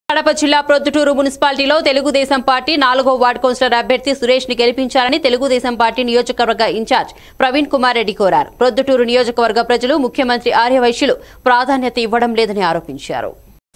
కడప జిల్లా ప్రొద్దుటూరు మున్సిపాలిటీలో తెలుగుదేశం పార్టీ నాలుగో వార్డు కౌన్సిలర్ అభ్యర్థి సురేష్ ని గెలిపించాలని తెలుగుదేశం పార్టీ నియోజకవర్గ ఇన్ఛార్జ్ ప్రవీణ్ కుమార్ రెడ్డి కోరారు ప్రొద్దుటూరు నియోజకవర్గ ప్రజలు ముఖ్యమంత్రి ఆర్యవైశ్యులు ప్రాధాన్యత ఇవ్వడం లేదని ఆరోపించారు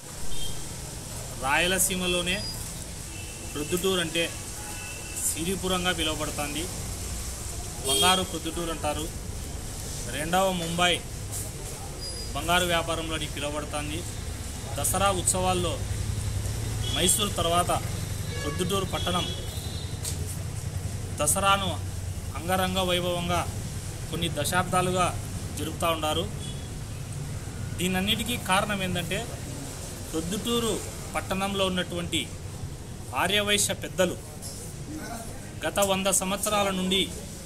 రాయలసీమలోనే ప్రొద్దుటూరు అంటే సిరిపురంగా పిలువబడుతుంది బంగారు ప్రొద్దుటూరు అంటారు రెండవ ముంబై బంగారు వ్యాపారంలోని పిలువబడుతుంది దసరా ఉత్సవాల్లో మైసూరు తర్వాత ప్రొద్దుటూరు పట్టణం దసరాను అంగరంగ వైభవంగా కొన్ని దశాబ్దాలుగా జరుపుతూ ఉన్నారు దీనన్నిటికీ కారణం ఏంటంటే ప్రొద్దుటూరు పట్టణంలో ఉన్నటువంటి ఆర్యవైశ్య పెద్దలు గత వంద సంవత్సరాల నుండి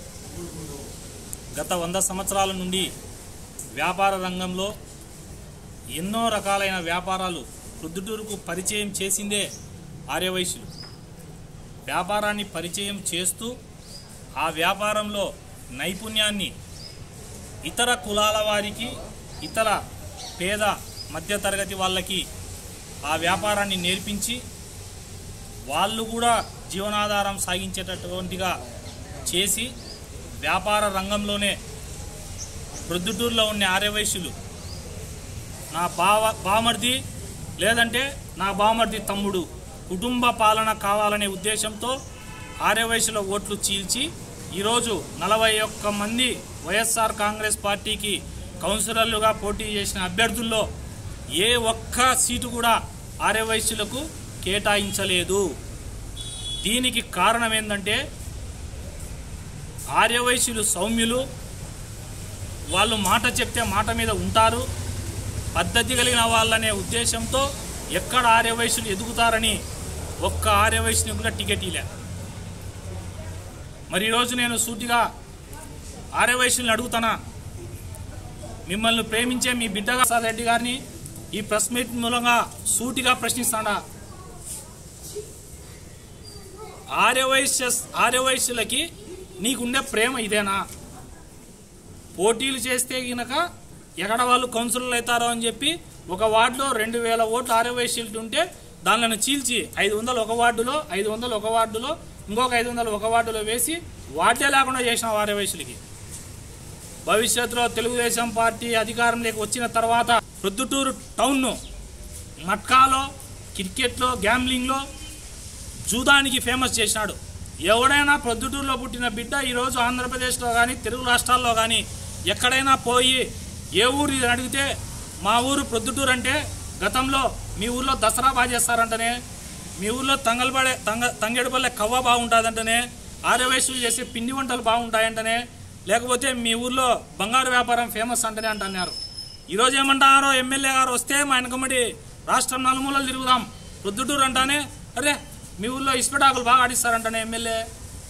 గత వంద సంవత్సరాల నుండి వ్యాపార రంగంలో ఎన్నో రకాలైన వ్యాపారాలు ప్రొద్దుటూరుకు పరిచయం చేసిందే ఆర్యవైశ్యులు వ్యాపారాన్ని పరిచయం చేస్తూ ఆ వ్యాపారంలో నైపుణ్యాన్ని ఇతర కులాల వారికి ఇతర పేద మధ్యతరగతి వాళ్ళకి ఆ వ్యాపారాన్ని నేర్పించి వాళ్ళు కూడా జీవనాధారం సాగించేటటువంటిగా చేసి వ్యాపార రంగంలోనే ప్రొద్దుటూరులో ఉన్న ఆర్యవైశ్యులు నా బావ బామర్ది లేదంటే నా బామర్ది తమ్ముడు కుటుంబ పాలన కావాలనే ఉద్దేశంతో ఆర్యవైశ్యుల ఓట్లు చీల్చి ఈరోజు నలభై ఒక్క మంది వైఎస్ఆర్ కాంగ్రెస్ పార్టీకి కౌన్సిలర్లుగా పోటీ చేసిన అభ్యర్థుల్లో ఏ ఒక్క సీటు కూడా ఆర్యవైశ్యులకు కేటాయించలేదు దీనికి కారణం ఏంటంటే ఆర్యవైశ్యులు సౌమ్యులు వాళ్ళు మాట చెప్తే మాట మీద ఉంటారు పద్ధతి కలిగిన వాళ్ళనే ఉద్దేశంతో ఎక్కడ ఆర్యవైశ్యులు ఎదుగుతారని ఒక్క ఆర్యవైశ్యుని కూడా టికెట్ ఇలే మరి ఈరోజు నేను సూటిగా ఆర్యవైశ్యుల్ని అడుగుతానా మిమ్మల్ని ప్రేమించే మీ బిడ్డగా ప్రసాద్ రెడ్డి గారిని ఈ ప్రెస్ మీట్ మూలంగా సూటిగా ప్రశ్నిస్తాడా ఆర్యవైశ్య ఆర్యవైశ్యులకి నీకుండే ప్రేమ ఇదేనా పోటీలు చేస్తే గినక ఎక్కడ వాళ్ళు కౌన్సిలర్లు అవుతారో అని చెప్పి ఒక వార్డులో రెండు వేల ఓట్లు ఆర్యవైశ్యులు ఉంటే దానిలను చీల్చి ఐదు వందలు ఒక వార్డులో ఐదు వందలు ఒక వార్డులో ఇంకొక ఐదు వందలు ఒక వార్డులో వేసి వార్డే లేకుండా చేసిన ఆర్యవైశ్యులకి భవిష్యత్తులో తెలుగుదేశం పార్టీ అధికారంలోకి వచ్చిన తర్వాత ప్రొద్దుటూరు టౌన్ను మట్కాలో క్రికెట్లో గ్యాంబ్లింగ్లో జూదానికి ఫేమస్ చేసినాడు ఎవడైనా ప్రొద్దుటూరులో పుట్టిన బిడ్డ ఈరోజు ఆంధ్రప్రదేశ్లో కానీ తెలుగు రాష్ట్రాల్లో కానీ ఎక్కడైనా పోయి ఏ ఊరు ఇది అడిగితే మా ఊరు ప్రొద్దుటూరు అంటే గతంలో మీ ఊర్లో దసరా బాగా చేస్తారంటనే మీ ఊర్లో తంగల్పడే తంగ తంగేడుపల్లె కవ్వ బాగుంటుందంటనే ఆర్యవైశ్యులు చేసే పిండి వంటలు బాగుంటాయంటనే లేకపోతే మీ ఊర్లో బంగారు వ్యాపారం ఫేమస్ అంటనే అంటున్నారు ఈరోజు ఏమంటారో ఎమ్మెల్యే గారు వస్తే మా వెనకమడి రాష్ట్రం నలుమూలలు తిరుగుదాం ప్రొద్దుటూరు అంటానే అరే మీ ఊర్లో ఇసుపెటాకులు బాగా ఆడిస్తారంటనే ఎమ్మెల్యే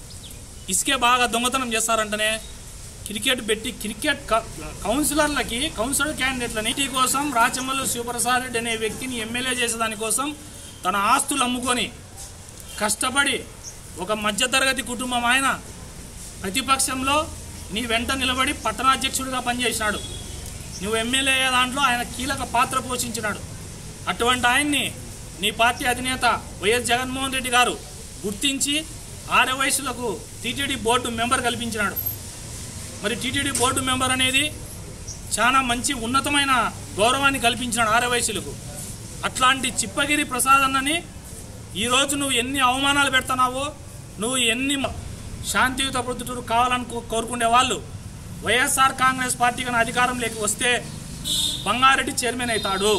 ఇసుకే బాగా దొంగతనం చేస్తారంటనే క్రికెట్ పెట్టి క్రికెట్ క- కౌన్సిలర్లకి కౌన్సిలర్ క్యాండిడేట్లని ఇంటి కోసం రాచమల్లు శివప్రసాద్ రెడ్డి అనే వ్యక్తిని ఎమ్మెల్యే చేసేదానికోసం తన ఆస్తులు అమ్ముకొని కష్టపడి ఒక మధ్యతరగతి కుటుంబం ఆయన ప్రతిపక్షంలో నీ వెంట నిలబడి పట్టణాధ్యక్షుడిగా పనిచేసినాడు నువ్వు ఎమ్మెల్యే అయ్యే దాంట్లో ఆయన కీలక పాత్ర పోషించినాడు అటువంటి ఆయన్ని నీ పార్టీ అధినేత వైఎస్ జగన్మోహన్ రెడ్డి గారు గుర్తించి ఆర్య వయసులకు టీటీడీ బోర్డు మెంబర్ కల్పించినాడు మరి టీటీడీ బోర్డు మెంబర్ అనేది చాలా మంచి ఉన్నతమైన గౌరవాన్ని కల్పించినాడు ఆర్య వయసులకు అట్లాంటి చిప్పగిరి ప్రసాద్ అన్నని ఈరోజు నువ్వు ఎన్ని అవమానాలు పెడుతున్నావో నువ్వు ఎన్ని మ- శాంతియుత ప్రొద్దుటూరు కావాలని కో- కోరుకునే వాళ్ళు వైఎస్ఆర్ కాంగ్రెస్ పార్టీ కానీ అధికారంలోకి వస్తే బంగారెడ్డి చైర్మన్ అవుతాడు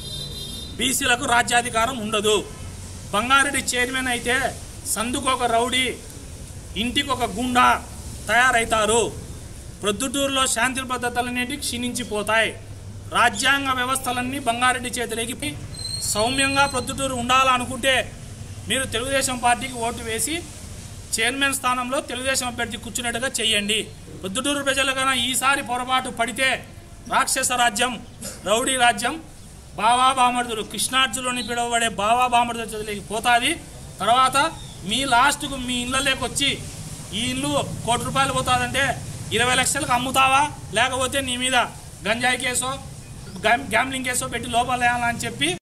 బీసీలకు రాజ్యాధికారం ఉండదు బంగారెడ్డి చైర్మన్ అయితే సందుకు ఒక రౌడీ ఇంటికి ఒక గుండా తయారవుతారు ప్రొద్దుటూరులో శాంతి భద్రతలనేవి క్షీణించిపోతాయి రాజ్యాంగ వ్యవస్థలన్నీ బంగారెడ్డి చేతిలోకి సౌమ్యంగా ప్రొద్దుటూరు ఉండాలనుకుంటే మీరు తెలుగుదేశం పార్టీకి ఓటు వేసి చైర్మన్ స్థానంలో తెలుగుదేశం అభ్యర్థి కూర్చున్నట్టుగా చెయ్యండి ప్రొద్దుటూరు ప్రజలుగా ఈసారి పొరపాటు పడితే రాక్షస రాజ్యం రౌడీ రాజ్యం బావా బామర్దులు కృష్ణార్జునుని పిలువబడే బావా బామర్దుల చేతిలోకి పోతుంది తర్వాత మీ లాస్ట్కు మీ ఇళ్ళలోకి వచ్చి ఈ ఇల్లు కోటి రూపాయలు పోతుందంటే ఇరవై లక్షలకు అమ్ముతావా లేకపోతే నీ మీద గంజాయి కేసో గ్యామ్- గ్యామ్లింగ్ కేసో పెట్టి లోపల వేయాలని చెప్పి